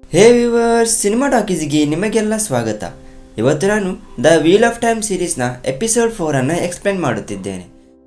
ಹೇ viewers cinema ಟಾಕೀಸ್ಗೆ ನಿಮಗೆಲ್ಲ ಸ್ವಾಗತ ಇವತ್ತು ನಾನು ದ ವೀಲ್ ಆಫ್ ಟೈಮ್ ಸೀರೀಸ್ನ ಎಪಿಸೋಡ್ ಫೋರನ್ನು ಎಕ್ಸ್ಪ್ಲೇನ್ ಮಾಡುತ್ತಿದ್ದೇನೆ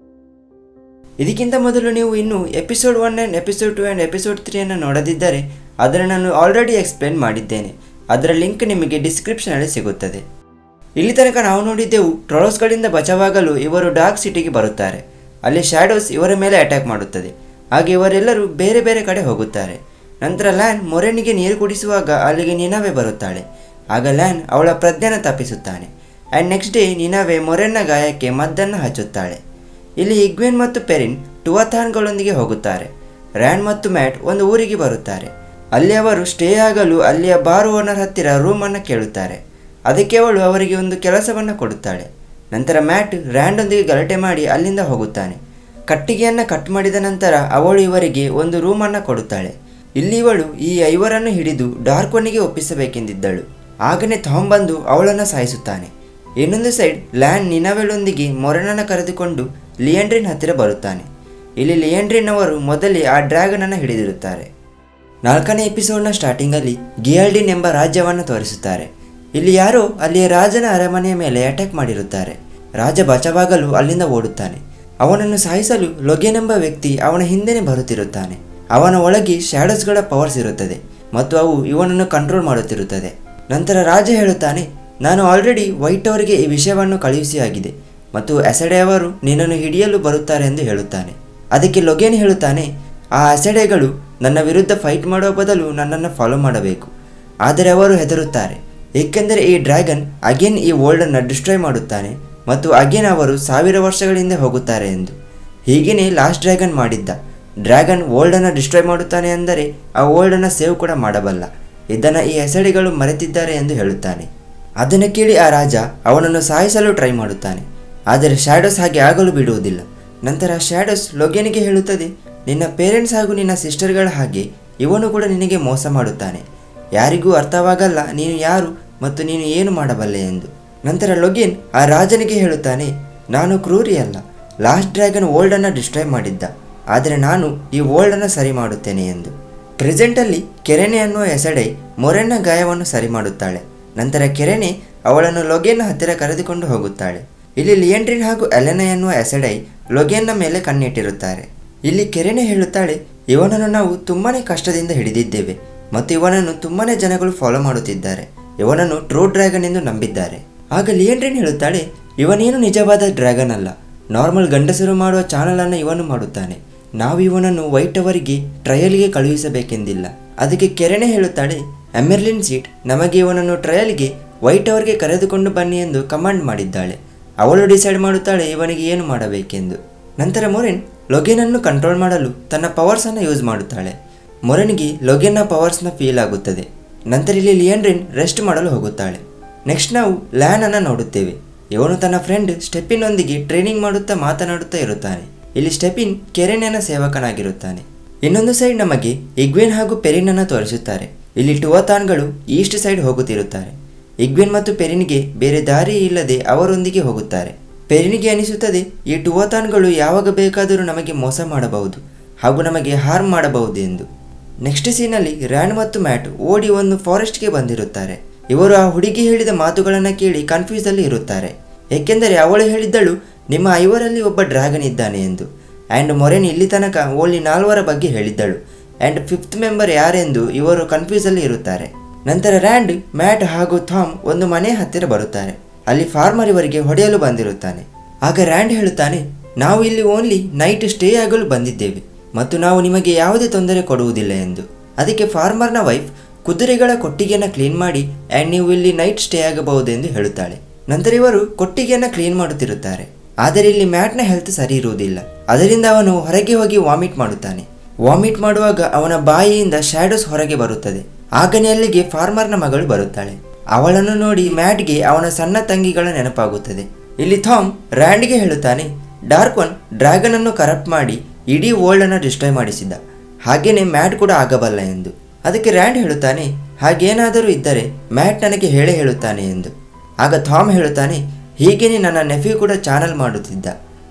ಇದಕ್ಕಿಂತ ಮೊದಲು ನೀವು ಇನ್ನೂ episode one and episode two and episode ತ್ರೀಯನ್ನು ನೋಡದಿದ್ದರೆ ಅದನ್ನು ನಾನು ಆಲ್ರೆಡಿ ಎಕ್ಸ್ಪ್ಲೇನ್ ಮಾಡಿದ್ದೇನೆ ಅದರ ಲಿಂಕ್ ನಿಮಗೆ ಡಿಸ್ಕ್ರಿಪ್ಷನಲ್ಲಿ ಸಿಗುತ್ತದೆ ಇಲ್ಲಿ ತನಕ ನಾವು ನೋಡಿದ್ದೆವು ಟ್ರೋಲ್ಸ್ಗಳಿಂದ ಬಚಾವಾಗಲು ಇವರು ಡಾರ್ಕ್ ಸಿಟಿಗೆ ಬರುತ್ತಾರೆ ಅಲ್ಲಿ ಶ್ಯಾಡೋಸ್ ಇವರ ಮೇಲೆ ಅಟ್ಯಾಕ್ ಮಾಡುತ್ತದೆ ಹಾಗೆ ಇವರೆಲ್ಲರೂ ಬೇರೆ ಬೇರೆ ಕಡೆ ಹೋಗುತ್ತಾರೆ ನಂತರ ಲ್ಯಾನ್ ಮೊರೆನಿಗೆ ನೀರು ಕುಡಿಸುವಾಗ ಅಲ್ಲಿಗೆ ನಿನವೆ ಬರುತ್ತಾಳೆ ಆಗ ಲ್ಯಾನ್ ಅವಳ ಪ್ರಜ್ಞೆನ ತಪ್ಪಿಸುತ್ತಾನೆ ಆ್ಯಂಡ್ ನೆಕ್ಸ್ಟ್ ಡೇ ನಿನವೆ ಮೊರೆನ್ನ ಗಾಯಕ್ಕೆ ಮದ್ದನ್ನು ಹಚ್ಚುತ್ತಾಳೆ ಇಲ್ಲಿ ಇಗ್ವೆನ್ ಮತ್ತು ಪೆರಿನ್ ಟುವಥಾನ್ಗಳೊಂದಿಗೆ ಹೋಗುತ್ತಾರೆ ರ್ಯಾನ್ ಮತ್ತು ಮ್ಯಾಟ್ ಒಂದು ಊರಿಗೆ ಬರುತ್ತಾರೆ ಅಲ್ಲಿ ಅವರು ಸ್ಟೇ ಆಗಲು ಅಲ್ಲಿಯ ಬಾರ್ ಓನರ್ ಹತ್ತಿರ ರೂಮನ್ನು ಕೇಳುತ್ತಾರೆ ಅದಕ್ಕೆ ಅವಳು ಅವರಿಗೆ ಒಂದು ಕೆಲಸವನ್ನು ಕೊಡುತ್ತಾಳೆ ನಂತರ ಮ್ಯಾಟ್ ರ್ಯಾಂಡೊಂದಿಗೆ ಗಲಾಟೆ ಮಾಡಿ ಅಲ್ಲಿಂದ ಹೋಗುತ್ತಾನೆ ಕಟ್ಟಿಗೆಯನ್ನು ಕಟ್ ಮಾಡಿದ ನಂತರ ಅವಳು ಇವರಿಗೆ ಒಂದು ರೂಮನ್ನು ಕೊಡುತ್ತಾಳೆ ಇಲ್ಲಿ ಇವಳು ಈ ಐವರನ್ನು ಹಿಡಿದು ಡಾರ್ಕೊನಿಗೆ ಒಪ್ಪಿಸಬೇಕೆಂದಿದ್ದಳು ಆಗನೇ ಥಾಮ್ ಬಂದು ಅವಳನ್ನು ಸಾಯಿಸುತ್ತಾನೆ ಇನ್ನೊಂದು ಸೈಡ್ ಲ್ಯಾನ್ ನಿನವೆಳೊಂದಿಗೆ ಮೊರನನ್ನು ಕರೆದುಕೊಂಡು ಲಿಯಂಡ್ರಿನ್ ಹತ್ತಿರ ಬರುತ್ತಾನೆ ಇಲ್ಲಿ ಲಿಯಂಡ್ರಿನ್ ಅವರು ಮೊದಲೇ ಆ ಡ್ರ್ಯಾಗನ್ ಅನ್ನು ಹಿಡಿದಿರುತ್ತಾರೆ ನಾಲ್ಕನೇ ಎಪಿಸೋಡ್ನ ಸ್ಟಾರ್ಟಿಂಗಲ್ಲಿ ಗಿಯಾಲ್ಡಿನ್ ಎಂಬ ರಾಜ್ಯವನ್ನು ತೋರಿಸುತ್ತಾರೆ ಇಲ್ಲಿ ಯಾರೋ ಅಲ್ಲಿಯ ರಾಜನ ಅರಮನೆಯ ಮೇಲೆ ಅಟ್ಯಾಕ್ ಮಾಡಿರುತ್ತಾರೆ ರಾಜ ಬಚಾವಾಗಲು ಅಲ್ಲಿಂದ ಓಡುತ್ತಾನೆ ಅವನನ್ನು ಸಾಯಿಸಲು ಲೊಗೆನ್ ಎಂಬ ವ್ಯಕ್ತಿ ಅವನ ಹಿಂದೆನೇ ಬರುತ್ತಿರುತ್ತಾನೆ ಅವನ ಒಳಗೆ ಶ್ಯಾಡೋಸ್ಗಳ ಪವರ್ಸ್ ಇರುತ್ತದೆ ಮತ್ತು ಅವು ಇವನನ್ನು ಕಂಟ್ರೋಲ್ ಮಾಡುತ್ತಿರುತ್ತದೆ ನಂತರ ರಾಜ ಹೇಳುತ್ತಾನೆ ನಾನು ಆಲ್ರೆಡಿ ವೈಟ್ ಅವರಿಗೆ ಈ ವಿಷಯವನ್ನು ಕಳುಹಿಸಿ ಆಗಿದೆ ಮತ್ತು ಅಸೆಡೆ ಅವರು ನಿನ್ನನ್ನು ಹಿಡಿಯಲು ಬರುತ್ತಾರೆ ಎಂದು ಹೇಳುತ್ತಾನೆ ಅದಕ್ಕೆ ಲೊಗೇನ್ ಹೇಳುತ್ತಾನೆ ಆ ಅಸೆಡೆಗಳು ನನ್ನ ವಿರುದ್ಧ ಫೈಟ್ ಮಾಡುವ ಬದಲು ನನ್ನನ್ನು ಫಾಲೋ ಮಾಡಬೇಕು ಆದರೆ ಅವರು ಹೆದರುತ್ತಾರೆ ಏಕೆಂದರೆ ಈ ಡ್ರ್ಯಾಗನ್ ಅಗೇನ್ ಈ ವರ್ಲ್ಡನ್ನು ಡಿಸ್ಟ್ರಾಯ್ ಮಾಡುತ್ತಾನೆ ಮತ್ತು ಅಗೇನ್ ಅವರು ಸಾವಿರ ವರ್ಷಗಳ ಹಿಂದೆ ಹೋಗುತ್ತಾರೆ ಎಂದು ಹೀಗೇನೆ ಲಾಸ್ಟ್ ಡ್ರ್ಯಾಗನ್ ಮಾಡಿದ್ದ ಡ್ರ್ಯಾಗನ್ ವರ್ಲ್ಡನ್ನು ಡಿಸ್ಟ್ರಾಯ್ ಮಾಡುತ್ತಾನೆ ಅಂದರೆ ಆ ವರ್ಲ್ಡನ್ನು ಸೇವ್ ಕೂಡ ಮಾಡಬಲ್ಲ ಇದನ್ನು ಈ ಹೆಸಡಿಗಳು ಮರೆತಿದ್ದಾರೆ ಎಂದು ಹೇಳುತ್ತಾನೆ ಅದನ್ನು ಕೇಳಿ ಆ ರಾಜ ಅವನನ್ನು ಸಾಯಿಸಲು ಟ್ರೈ ಮಾಡುತ್ತಾನೆ ಆದರೆ ಶ್ಯಾಡೋಸ್ ಹಾಗೆ ಆಗಲು ಬಿಡುವುದಿಲ್ಲ ನಂತರ ಶ್ಯಾಡೋಸ್ ಲೊಗೇನಿಗೆ ಹೇಳುತ್ತದೆ ನಿನ್ನ ಪೇರೆಂಟ್ಸ್ ಹಾಗೂ ನಿನ್ನ ಸಿಸ್ಟರ್ಗಳ ಹಾಗೆ ಇವನು ಕೂಡ ನಿನಗೆ ಮೋಸ ಮಾಡುತ್ತಾನೆ ಯಾರಿಗೂ ಅರ್ಥವಾಗಲ್ಲ ನೀನು ಯಾರು ಮತ್ತು ನೀನು ಏನು ಮಾಡಬಲ್ಲೆ ಎಂದು ನಂತರ ಲೊಗೇನ್ ಆ ರಾಜನಿಗೆ ಹೇಳುತ್ತಾನೆ ನಾನು ಕ್ರೂರಿ ಅಲ್ಲ ಲಾಸ್ಟ್ ಡ್ರ್ಯಾಗನ್ ವರ್ಲ್ಡನ್ನು ಡಿಸ್ಟ್ರಾಯ್ ಮಾಡಿದ್ದ ಆದರೆ ನಾನು ಈ ವರ್ಲ್ಡನ್ನು ಸರಿ ಮಾಡುತ್ತೇನೆ ಎಂದು ಪ್ರೆಸೆಂಟಲ್ಲಿ ಕೆರೆನೆ ಅನ್ನುವ ಎಸಡೆ ಮೊರೆನ್ನ ಗಾಯವನ್ನು ಸರಿ ಮಾಡುತ್ತಾಳೆ ನಂತರ ಕೆರೆನೆ ಅವಳನ್ನು ಲೊಗೇನ್ನ ಹತ್ತಿರ ಕರೆದುಕೊಂಡು ಹೋಗುತ್ತಾಳೆ ಇಲ್ಲಿ ಲಿಯಂಡ್ರಿನ್ ಹಾಗೂ ಎಲೆನ ಎನ್ನುವ ಎಸಡೈ ಲೊಗೇನ್ನ ಮೇಲೆ ಕಣ್ಣಿಟ್ಟಿರುತ್ತಾರೆ ಇಲ್ಲಿ ಕೆರೆನೆ ಹೇಳುತ್ತಾಳೆ ಇವನನ್ನು ನಾವು ತುಂಬಾನೇ ಕಷ್ಟದಿಂದ ಹಿಡಿದಿದ್ದೇವೆ ಮತ್ತು ಇವನನ್ನು ತುಂಬಾನೇ ಜನಗಳು ಫಾಲೋ ಮಾಡುತ್ತಿದ್ದಾರೆ ಇವನನ್ನು ಟ್ರೂ ಡ್ರ್ಯಾಗನ್ ಎಂದು ನಂಬಿದ್ದಾರೆ ಆಗ ಲಿಯಂಡ್ರಿನ್ ಹೇಳುತ್ತಾಳೆ ಇವನೇನು ನಿಜವಾದ ಡ್ರ್ಯಾಗನ್ ಅಲ್ಲ ನಾರ್ಮಲ್ ಗಂಡಸರು ಮಾಡುವ ಚಾನಲ್ ಅನ್ನು ಇವನು ಮಾಡುತ್ತಾನೆ ನಾವು ಇವನನ್ನು ವೈಟ್ ಅವರಿಗೆ ಟ್ರಯಲ್ಗೆ ಕಳುಹಿಸಬೇಕೆಂದಿಲ್ಲ ಅದಕ್ಕೆ ಕೆರೆನೆ ಹೇಳುತ್ತಾಳೆ ಎಮೆರ್ಲಿನ್ ಸೀಟ್ ನಮಗೆ ಇವನನ್ನು ಟ್ರಯಲ್ಗೆ ವೈಟ್ ಅವರಿಗೆ ಕರೆದುಕೊಂಡು ಬನ್ನಿ ಎಂದು ಕಮಾಂಡ್ ಮಾಡಿದ್ದಾಳೆ ಅವಳು ಡಿಸೈಡ್ ಮಾಡುತ್ತಾಳೆ ಇವನಿಗೆ ಏನು ಮಾಡಬೇಕೆಂದು ನಂತರ ಮೊರೆನ್ ಲೊಗೆನನ್ನು ಕಂಟ್ರೋಲ್ ಮಾಡಲು ತನ್ನ ಪವರ್ಸನ್ನು ಯೂಸ್ ಮಾಡುತ್ತಾಳೆ ಮೊರೆನ್ಗೆ ಲೊಗೆನ್ನ ಪವರ್ಸ್ನ ಫೀಲ್ ಆಗುತ್ತದೆ ನಂತರ ಇಲ್ಲಿ ಲಿಯಂಡ್ರಿನ್ ರೆಸ್ಟ್ ಮಾಡಲು ಹೋಗುತ್ತಾಳೆ ನೆಕ್ಸ್ಟ್ ನಾವು ಲ್ಯಾನ್ ಅನ್ನು ನೋಡುತ್ತೇವೆ ಇವನು ತನ್ನ ಫ್ರೆಂಡ್ ಸ್ಟೆಪಿನೊಂದಿಗೆ ಟ್ರೈನಿಂಗ್ ಮಾಡುತ್ತಾ ಮಾತನಾಡುತ್ತಾ ಇರುತ್ತಾನೆ ಇಲ್ಲಿ ಸ್ಟೆಪಿನ್ ಕೆರೆನೆನ ಸೇವಕನಾಗಿರುತ್ತಾನೆ ಇನ್ನೊಂದು ಸೈಡ್ ನಮಗೆ ಇಗ್ವೆನ್ ಹಾಗೂ ಪೆರಿನನ್ನು ತೋರಿಸುತ್ತಾರೆ ಇಲ್ಲಿ ಟುವತಾನ್ಗಳು ಈಸ್ಟ್ ಸೈಡ್ ಹೋಗುತ್ತಿರುತ್ತಾರೆ ಇಗ್ವೆನ್ ಮತ್ತು ಪೆರಿನ್ಗೆ ಬೇರೆ ದಾರಿ ಇಲ್ಲದೆ ಅವರೊಂದಿಗೆ ಹೋಗುತ್ತಾರೆ ಪೆರಿನಿಗೆ ಅನಿಸುತ್ತದೆ ಈ ಟುವತಾನ್ಗಳು ಯಾವಾಗ ಬೇಕಾದರೂ ನಮಗೆ ಮೋಸ ಮಾಡಬಹುದು ಹಾಗೂ ನಮಗೆ ಹಾರ್ಮ್ ಮಾಡಬಹುದು ಎಂದು ನೆಕ್ಸ್ಟ್ ಸೀನಲ್ಲಿ ರ್ಯಾನ್ ಮತ್ತು ಮ್ಯಾಟ್ ಓಡಿ ಒಂದು ಫಾರೆಸ್ಟ್ಗೆ ಬಂದಿರುತ್ತಾರೆ ಇವರು ಆ ಹುಡುಗಿ ಹೇಳಿದ ಮಾತುಗಳನ್ನು ಕೇಳಿ ಕನ್ಫ್ಯೂಸಲ್ಲಿ ಇರುತ್ತಾರೆ ಏಕೆಂದರೆ ಅವಳು ಹೇಳಿದ್ದಳು ನಿಮ್ಮ ಐವರಲ್ಲಿ ಒಬ್ಬ ಡ್ರ್ಯಾಗನ್ ಇದ್ದಾನೆ ಎಂದು ಆ್ಯಂಡ್ ಮೊರೆನ್ ಇಲ್ಲಿ ತನಕ ಓನ್ಲಿ ನಾಲ್ವರ ಬಗ್ಗೆ ಹೇಳಿದ್ದಳು ಆ್ಯಂಡ್ ಫಿಫ್ತ್ ಮೆಂಬರ್ ಯಾರೆಂದು ಇವರು ಕನ್ಫ್ಯೂಸಲ್ಲಿ ಇರುತ್ತಾರೆ ನಂತರ ರ್ಯಾಂಡ್ ಮ್ಯಾಟ್ ಹಾಗೂ ಥಾಮ್ ಒಂದು ಮನೆ ಹತ್ತಿರ ಬರುತ್ತಾರೆ ಅಲ್ಲಿ ಫಾರ್ಮರ್ ಇವರಿಗೆ ಹೊಡೆಯಲು ಬಂದಿರುತ್ತಾನೆ ಆಗ ರ್ಯಾಂಡ್ ಹೇಳುತ್ತಾನೆ ನಾವು ಇಲ್ಲಿ ಓನ್ಲಿ ನೈಟ್ ಸ್ಟೇ ಆಗಲು ಬಂದಿದ್ದೇವೆ ಮತ್ತು ನಾವು ನಿಮಗೆ ಯಾವುದೇ ತೊಂದರೆ ಕೊಡುವುದಿಲ್ಲ ಎಂದು ಅದಕ್ಕೆ ಫಾರ್ಮರ್ನ ವೈಫ್ ಕುದುರೆಗಳ ಕೊಟ್ಟಿಗೆಯನ್ನು ಕ್ಲೀನ್ ಮಾಡಿ ಆ್ಯಂಡ್ ನೀವು ಇಲ್ಲಿ ನೈಟ್ ಸ್ಟೇ ಆಗಬಹುದೆಂದು ಹೇಳುತ್ತಾಳೆ ನಂತರ ಇವರು ಕೊಟ್ಟಿಗೆಯನ್ನು ಕ್ಲೀನ್ ಮಾಡುತ್ತಿರುತ್ತಾರೆ ಆದರೆ ಇಲ್ಲಿ ಮ್ಯಾಟ್ನ ಹೆಲ್ತ್ ಸರಿ ಇರುವುದಿಲ್ಲ ಅದರಿಂದ ಅವನು ಹೊರಗೆ ಹೋಗಿ ವಾಮಿಟ್ ಮಾಡುತ್ತಾನೆ ವಾಮಿಟ್ ಮಾಡುವಾಗ ಅವನ ಬಾಯಿಯಿಂದ ಶ್ಯಾಡೋಸ್ ಹೊರಗೆ ಬರುತ್ತದೆ ಆಗನೇ ಅಲ್ಲಿಗೆ ಫಾರ್ಮರ್ನ ಮಗಳು ಬರುತ್ತಾಳೆ ಅವಳನ್ನು ನೋಡಿ ಮ್ಯಾಟ್ಗೆ ಅವನ ಸಣ್ಣ ತಂಗಿಗಳ ನೆನಪಾಗುತ್ತದೆ ಇಲ್ಲಿ ಥಾಮ್ ರ್ಯಾಂಡ್ಗೆ ಹೇಳುತ್ತಾನೆ ಡಾರ್ಕ್ ಒನ್ ಡ್ರ್ಯಾಗನ್ ಅನ್ನು ಕರಪ್ಟ್ ಮಾಡಿ ಇಡೀ ವರ್ಲ್ಡ್ ಅನ್ನು ಡಿಸ್ಟ್ರಾಯ್ ಮಾಡಿಸಿದ್ದ ಹಾಗೇನೆ ಮ್ಯಾಟ್ ಕೂಡ ಆಗಬಲ್ಲ ಎಂದು ಅದಕ್ಕೆ ರ್ಯಾಂಡ್ ಹೇಳುತ್ತಾನೆ ಹಾಗೇನಾದರೂ ಇದ್ದರೆ ಮ್ಯಾಟ್ ನನಗೆ ಹೇಳೇ ಹೇಳುತ್ತಾನೆ ಎಂದು ಆಗ ಥಾಮ್ ಹೇಳುತ್ತಾನೆ ಹೀಗೇನೆ ನನ್ನ ನೆಫ್ಯೂ ಕೂಡ ಚಾನಲ್ ಮಾಡುತ್ತಿದ್ದ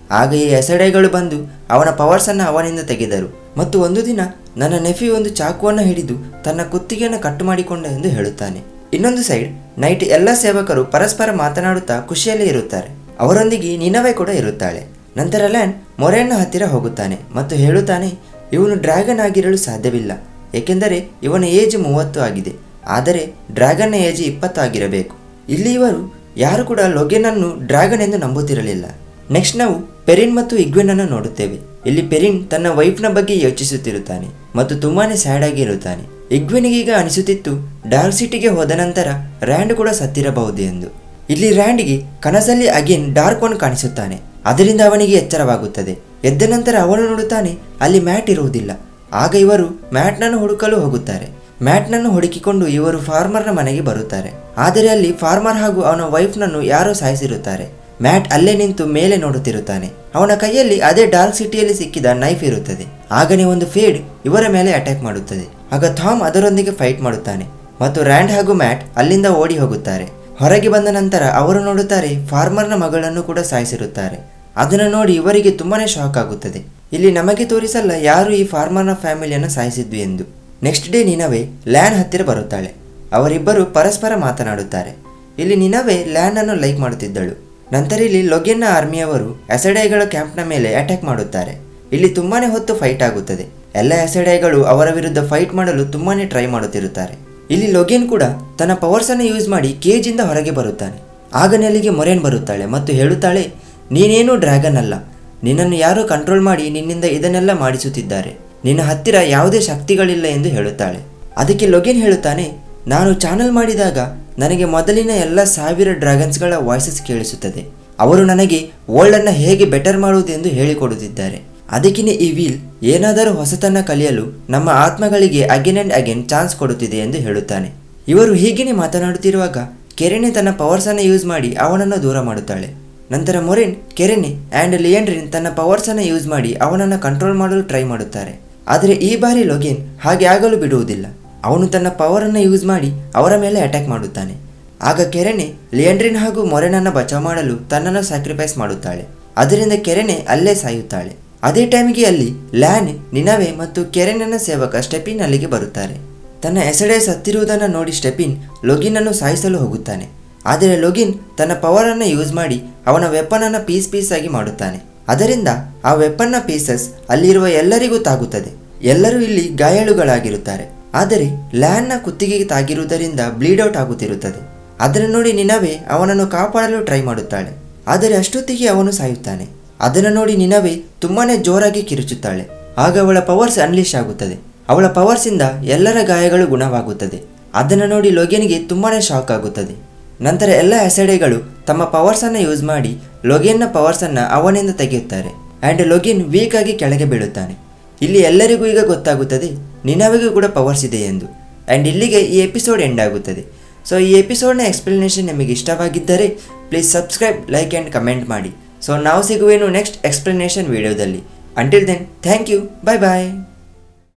ಆಗ ಈ ಎಸಡೆಗಳು ಬಂದು ಅವನ ಪವರ್ಸನ್ನು ಅವನಿಂದ ತೆಗೆದರು ಮತ್ತು ಒಂದು ದಿನ ನನ್ನ ನೆಫಿ ಒಂದು ಚಾಕುವನ್ನು ಹಿಡಿದು ತನ್ನ ಕುತ್ತಿಗೆಯನ್ನು ಕಟ್ಟು ಮಾಡಿಕೊಂಡ ಎಂದು ಹೇಳುತ್ತಾನೆ ಇನ್ನೊಂದು ಸೈಡ್ ನೈಟ್ ಎಲ್ಲ ಸೇವಕರು ಪರಸ್ಪರ ಮಾತನಾಡುತ್ತಾ ಖುಷಿಯಲ್ಲಿ ಇರುತ್ತಾರೆ ಅವರೊಂದಿಗೆ ನಿನವೆ ಕೂಡ ಇರುತ್ತಾಳೆ ನಂತರ ಲ್ಯಾನ್ ಮೊರೆಯನ್ನ ಹತ್ತಿರ ಹೋಗುತ್ತಾನೆ ಮತ್ತು ಹೇಳುತ್ತಾನೆ ಇವನು ಡ್ರ್ಯಾಗನ್ ಆಗಿರಲು ಸಾಧ್ಯವಿಲ್ಲ ಏಕೆಂದರೆ ಇವನ ಏಜ್ ಮೂವತ್ತು ಆಗಿದೆ ಆದರೆ ಡ್ರ್ಯಾಗನ್ನ ಏಜ್ ಇಪ್ಪತ್ತು ಆಗಿರಬೇಕು ಇಲ್ಲಿ ಇವರು ಯಾರು ಕೂಡ ಲೊಗೆನನ್ನು ಡ್ರ್ಯಾಗನ್ ಎಂದು ನಂಬುತ್ತಿರಲಿಲ್ಲ ನೆಕ್ಸ್ಟ್ ನಾವು ಪೆರಿನ್ ಮತ್ತು ಇಗ್ವೆನ್ ಅನ್ನು ನೋಡುತ್ತೇವೆ ಇಲ್ಲಿ ಪೆರಿನ್ ತನ್ನ ವೈಫ್ನ ಬಗ್ಗೆ ಯೋಚಿಸುತ್ತಿರುತ್ತಾನೆ ಮತ್ತು ತುಂಬಾನೇ ಸ್ಯಾಡ್ ಆಗಿ ಇರುತ್ತಾನೆ ಇಗ್ವೆನಿಗೀಗ ಅನಿಸುತ್ತಿತ್ತು ಡಾರ್ಕ್ ಸಿಟಿಗೆ ಹೋದ ನಂತರ ರ್ಯಾಂಡ್ ಕೂಡ ಸತ್ತಿರಬಹುದು ಎಂದು ಇಲ್ಲಿ ರ್ಯಾಂಡ್ಗೆ ಕನಸಲ್ಲಿ ಅಗೇನ್ ಡಾರ್ಕ್ ಒನ್ ಕಾಣಿಸುತ್ತಾನೆ ಅದರಿಂದ ಅವನಿಗೆ ಎಚ್ಚರವಾಗುತ್ತದೆ ಎದ್ದ ನಂತರ ಅವನು ನೋಡುತ್ತಾನೆ ಅಲ್ಲಿ ಮ್ಯಾಟ್ ಇರುವುದಿಲ್ಲ ಆಗ ಇವರು ಮ್ಯಾಟ್ನನ್ನು ಹುಡುಕಲು ಹೋಗುತ್ತಾರೆ ಮ್ಯಾಟ್ನನ್ನು ಹುಡುಕಿಕೊಂಡು ಇವರು ಫಾರ್ಮರ್ನ ಮನೆಗೆ ಬರುತ್ತಾರೆ ಆದರೆ ಅಲ್ಲಿ ಫಾರ್ಮರ್ ಹಾಗೂ ಅವನ ವೈಫ್ನನ್ನು ಯಾರೋ ಸಾಯಿಸಿರುತ್ತಾರೆ ಮ್ಯಾಟ್ ಅಲ್ಲೇ ನಿಂತು ಮೇಲೆ ನೋಡುತ್ತಿರುತ್ತಾನೆ ಅವನ ಕೈಯಲ್ಲಿ ಅದೇ ಡಾರ್ಕ್ ಸಿಟಿಯಲ್ಲಿ ಸಿಕ್ಕಿದ ನೈಫ್ ಇರುತ್ತದೆ ಆಗನೇ ಒಂದು ಫೇಡ್ ಇವರ ಮೇಲೆ ಅಟ್ಯಾಕ್ ಮಾಡುತ್ತದೆ ಆಗ ಥಾಮ್ ಅದರೊಂದಿಗೆ ಫೈಟ್ ಮಾಡುತ್ತಾನೆ ಮತ್ತು ರ್ಯಾಂಡ್ ಹಾಗೂ ಮ್ಯಾಟ್ ಅಲ್ಲಿಂದ ಓಡಿ ಹೋಗುತ್ತಾರೆ ಹೊರಗೆ ಬಂದ ನಂತರ ಅವರು ನೋಡುತ್ತಾರೆ ಫಾರ್ಮರ್ನ ಮಗಳನ್ನು ಕೂಡ ಸಾಯಿಸಿರುತ್ತಾರೆ ಅದನ್ನು ನೋಡಿ ಇವರಿಗೆ ತುಂಬಾನೇ ಶಾಕ್ ಆಗುತ್ತದೆ ಇಲ್ಲಿ ನಮಗೆ ತೋರಿಸಲ್ಲ ಯಾರು ಈ ಫಾರ್ಮರ್ನ ಫ್ಯಾಮಿಲಿಯನ್ನು ಸಾಯಿಸಿದ್ವಿ ಎಂದು ನೆಕ್ಸ್ಟ್ ಡೇ ನಿನವೆ ಲ್ಯಾನ್ ಹತ್ತಿರ ಬರುತ್ತಾಳೆ ಅವರಿಬ್ಬರು ಪರಸ್ಪರ ಮಾತನಾಡುತ್ತಾರೆ ಇಲ್ಲಿ ನಿನವೆ ಲ್ಯಾನ್ ಅನ್ನು ಲೈಕ್ ಮಾಡುತ್ತಿದ್ದಳು ನಂತರ ಇಲ್ಲಿ ಲೊಗೆನ್ನ ಆರ್ಮಿಯವರು ಎಸೆಡೈಗಳ ಕ್ಯಾಂಪ್ನ ಮೇಲೆ ಅಟ್ಯಾಕ್ ಮಾಡುತ್ತಾರೆ ಇಲ್ಲಿ ತುಂಬಾನೇ ಹೊತ್ತು ಫೈಟ್ ಆಗುತ್ತದೆ ಎಲ್ಲ ಎಸೆಡೈಗಳು ಅವರ ವಿರುದ್ಧ ಫೈಟ್ ಮಾಡಲು ತುಂಬಾನೇ ಟ್ರೈ ಮಾಡುತ್ತಿರುತ್ತಾರೆ ಇಲ್ಲಿ ಲೊಗೆನ್ ಕೂಡ ತನ್ನ ಪವರ್ಸ್ ಅನ್ನು ಯೂಸ್ ಮಾಡಿ ಕೇಜಿಂದ ಹೊರಗೆ ಬರುತ್ತಾನೆ ಆಗ ನೆಲ್ಲಿಗೆ ಮೊರೇನ್ ಬರುತ್ತಾಳೆ ಮತ್ತು ಹೇಳುತ್ತಾಳೆ ನೀನೇನೂ ಡ್ರ್ಯಾಗನ್ ಅಲ್ಲ ನಿನ್ನನ್ನು ಯಾರೋ ಕಂಟ್ರೋಲ್ ಮಾಡಿ ನಿನ್ನಿಂದ ಇದನ್ನೆಲ್ಲ ಮಾಡಿಸುತ್ತಿದ್ದಾರೆ ನಿನ್ನ ಹತ್ತಿರ ಯಾವುದೇ ಶಕ್ತಿಗಳಿಲ್ಲ ಎಂದು ಹೇಳುತ್ತಾಳೆ ಅದಕ್ಕೆ ಲೊಗೆನ್ ಹೇಳುತ್ತಾನೆ ನಾನು ಚಾನಲ್ ಮಾಡಿದಾಗ ನನಗೆ ಮೊದಲಿನ ಎಲ್ಲ ಸಾವಿರ ಡ್ರ್ಯಾಗನ್ಸ್ಗಳ ವಾಯ್ಸಸ್ ಕೇಳಿಸುತ್ತದೆ ಅವರು ನನಗೆ ವರ್ಲ್ಡನ್ನು ಹೇಗೆ ಬೆಟರ್ ಮಾಡುವುದೆಂದು ಹೇಳಿಕೊಡುತ್ತಿದ್ದಾರೆ ಅದಕ್ಕಿನೇ ಈ ವೀಲ್ ಏನಾದರೂ ಹೊಸತನ್ನ ಕಲಿಯಲು ನಮ್ಮ ಆತ್ಮಗಳಿಗೆ ಅಗೇನ್ ಅಂಡ್ ಅಗೇನ್ ಚಾನ್ಸ್ ಕೊಡುತ್ತಿದೆ ಎಂದು ಹೇಳುತ್ತಾನೆ ಇವರು ಹೀಗೇನೆ ಮಾತನಾಡುತ್ತಿರುವಾಗ ಕೆರೆನೆ ತನ್ನ ಪವರ್ಸನ್ನು ಯೂಸ್ ಮಾಡಿ ಅವನನ್ನು ದೂರ ಮಾಡುತ್ತಾಳೆ ನಂತರ ಮೊರೆನ್ ಕೆರೆನೆ ಆ್ಯಂಡ್ ಲಿಯಂಡ್ರಿನ್ ತನ್ನ ಪವರ್ಸನ್ನು ಯೂಸ್ ಮಾಡಿ ಅವನನ್ನು ಕಂಟ್ರೋಲ್ ಮಾಡಲು ಟ್ರೈ ಮಾಡುತ್ತಾರೆ ಆದರೆ ಈ ಬಾರಿ ಲೊಗೇನ್ ಹಾಗೆ ಆಗಲು ಬಿಡುವುದಿಲ್ಲ ಅವನು ತನ್ನ ಪವರನ್ನು ಯೂಸ್ ಮಾಡಿ ಅವರ ಮೇಲೆ ಅಟ್ಯಾಕ್ ಮಾಡುತ್ತಾನೆ ಆಗ ಕೆರೆನೆ ಲಿಯಂಡ್ರಿನ್ ಹಾಗೂ ಮೊರೆನನ್ನು ಬಚಾವ್ ಮಾಡಲು ತನ್ನನ್ನು ಸ್ಯಾಕ್ರಿಫೈಸ್ ಮಾಡುತ್ತಾಳೆ ಅದರಿಂದ ಕೆರೆನೆ ಅಲ್ಲೇ ಸಾಯುತ್ತಾಳೆ ಅದೇ ಟೈಮಿಗೆ ಅಲ್ಲಿ ಲ್ಯಾನ್ ನಿನವೆ ಮತ್ತು ಕೆರೆನನ ಸೇವಕ ಸ್ಟೆಪಿನ್ ಅಲ್ಲಿಗೆ ಬರುತ್ತಾರೆ ತನ್ನ ಎಸಡೆ ಸತ್ತಿರುವುದನ್ನು ನೋಡಿ ಸ್ಟೆಪಿನ್ ಲೊಗಿನನ್ನು ಸಾಯಿಸಲು ಹೋಗುತ್ತಾನೆ ಆದರೆ ಲೊಗಿನ್ ತನ್ನ ಪವರನ್ನು ಯೂಸ್ ಮಾಡಿ ಅವನ ವೆಪನನ್ನು ಪೀಸ್ ಪೀಸ್ ಆಗಿ ಮಾಡುತ್ತಾನೆ ಅದರಿಂದ ಆ ವೆಪನ್ನ ಪೀಸಸ್ ಅಲ್ಲಿರುವ ಎಲ್ಲರಿಗೂ ತಾಗುತ್ತದೆ ಎಲ್ಲರೂ ಇಲ್ಲಿ ಗಾಯಾಳುಗಳಾಗಿರುತ್ತಾರೆ ಆದರೆ ಲ್ಯಾನ್ನ ಕುತ್ತಿಗೆಗೆ ತಾಗಿರುವುದರಿಂದ ಬ್ಲೀಡ್ ಔಟ್ ಆಗುತ್ತಿರುತ್ತದೆ ಅದನ್ನು ನೋಡಿ ನಿನವೆ ಅವನನ್ನು ಕಾಪಾಡಲು ಟ್ರೈ ಮಾಡುತ್ತಾಳೆ ಆದರೆ ಅಷ್ಟೊತ್ತಿಗೆ ಅವನು ಸಾಯುತ್ತಾನೆ ಅದನ್ನು ನೋಡಿ ನಿನವೆ ತುಂಬಾನೇ ಜೋರಾಗಿ ಕಿರುಚುತ್ತಾಳೆ ಆಗ ಅವಳ ಪವರ್ಸ್ ಅನ್ಲಿಶ್ ಆಗುತ್ತದೆ ಅವಳ ಪವರ್ಸಿಂದ ಎಲ್ಲರ ಗಾಯಗಳು ಗುಣವಾಗುತ್ತದೆ ಅದನ್ನು ನೋಡಿ ಲೊಗೆನ್ಗೆ ತುಂಬಾನೇ ಶಾಕ್ ಆಗುತ್ತದೆ ನಂತರ ಎಲ್ಲ ಎಸೆಡೆಗಳು ತಮ್ಮ ಪವರ್ಸನ್ನು ಯೂಸ್ ಮಾಡಿ ಲೊಗೆನ್ನ ಪವರ್ಸನ್ನು ಅವನಿಂದ ತೆಗೆಯುತ್ತಾರೆ ಆ್ಯಂಡ್ ಲೊಗಿನ್ ವೀಕ್ ಆಗಿ ಕೆಳಗೆ ಬೀಳುತ್ತಾನೆ ಇಲ್ಲಿ ಎಲ್ಲರಿಗೂ ಈಗ ಗೊತ್ತಾಗುತ್ತದೆ ನಿನವಿಗೂ ಕೂಡ ಪವರ್ಸ್ ಇದೆ ಎಂದು ಆ್ಯಂಡ್ ಇಲ್ಲಿಗೆ ಈ ಎಪಿಸೋಡ್ ಎಂಡ್ ಆಗುತ್ತದೆ ಸೊ ಈ ಎಪಿಸೋಡ್ನ ಎಕ್ಸ್ಪ್ಲನೇಷನ್ ನಿಮಗೆ ಇಷ್ಟವಾಗಿದ್ದರೆ please subscribe like and comment ಮಾಡಿ ಸೊ ನಾವು ಸಿಗುವೇನು ನೆಕ್ಸ್ಟ್ ಎಕ್ಸ್ಪ್ಲನೇಷನ್ ವಿಡಿಯೋದಲ್ಲಿ until then thank you bye bye